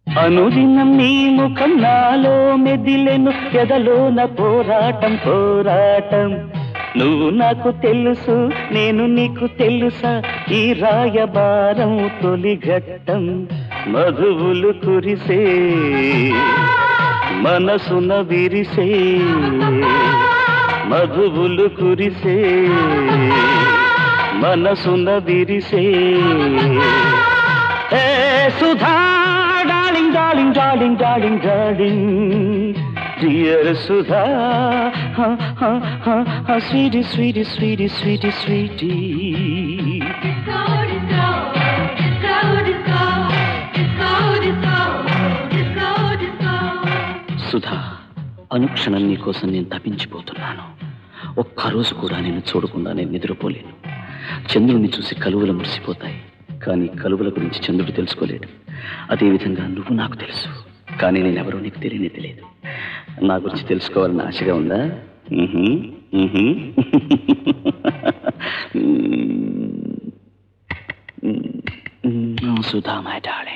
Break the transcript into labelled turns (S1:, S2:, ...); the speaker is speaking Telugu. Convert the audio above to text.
S1: అనుదినం నీ ముఖం నాలో మెదిలెను ఎదలోన పోరాటం పోరాటం నువ్వు నాకు తెలుసు నేను నీకు తెలుసా ఈ రాయబారం తొలి ఘట్టం మధువులు కురిసే మనసున విరిసే మధువులు కురిసే మనసున విరిసే ఏ Sudha darling darling darling darling darling dear Sudha sweetie sweetie sweetie sweetie sweetie
S2: Disco, disco, disco, disco, disco, disco, disco, disco.
S1: Sudha అనుక్షణం నీ కోసం నేను తప్పించిపోతున్నాను ఒక్కరోజు కూడా నేను చూడకుండా నేను నిద్రపోలేను చంద్రుడిని చూసి కలువలు మురిసిపోతాయి కానీ కలువల గురించి చంద్రుడు తెలుసుకోలేడు అదేవిధంగా నువ్వు నాకు తెలుసు కానీ నేనెవరో నీకు తెలియనే తెలియదు నా గురించి తెలుసుకోవాలని ఆశగా ఉందా మ్హూ, మ్హూ. మ్మ్. మ్మ్. Sudha my darling